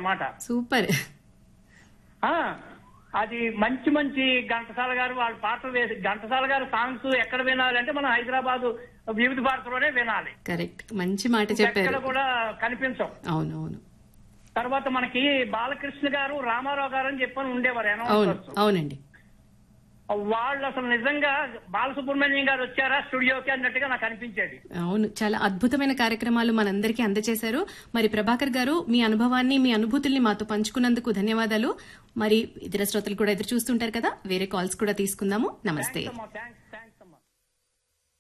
అన్నమాట సూపర్ ఆ అది మంచి మంచి ఘంటసాల గారు వాళ్ళ పాటలు వేసి ఘంటసాల గారు సాంగ్స్ ఎక్కడ వినాలి అంటే మనం హైదరాబాద్ వివిధ భారతిలోనే వినాలి కరెక్ట్ మంచి మాట ఎక్కడ చెప్పారు కూడా కనిపించవు అవును అవును తర్వాత మనకి బాలకృష్ణ గారు రామారావు గారు అని చెప్పని ఉండేవారు అవును అనౌన్సర్స్ అవునండి వాళ్ళు అసలు నిజంగా బాలసుబ్రహ్మణ్యం గారు వచ్చారా స్టూడియోకి అన్నట్టుగా నాకు అనిపించేది అవును చాలా అద్భుతమైన కార్యక్రమాలు మనందరికీ అందజేశారు మరి ప్రభాకర్ గారు మీ అనుభవాన్ని మీ అనుభూతుల్ని మాతో పంచుకున్నందుకు ధన్యవాదాలు మరి ఇతర శ్రోతలు కూడా ఎదురు చూస్తుంటారు కదా వేరే కాల్స్ కూడా తీసుకుందాము నమస్తే థ్యాంక్స్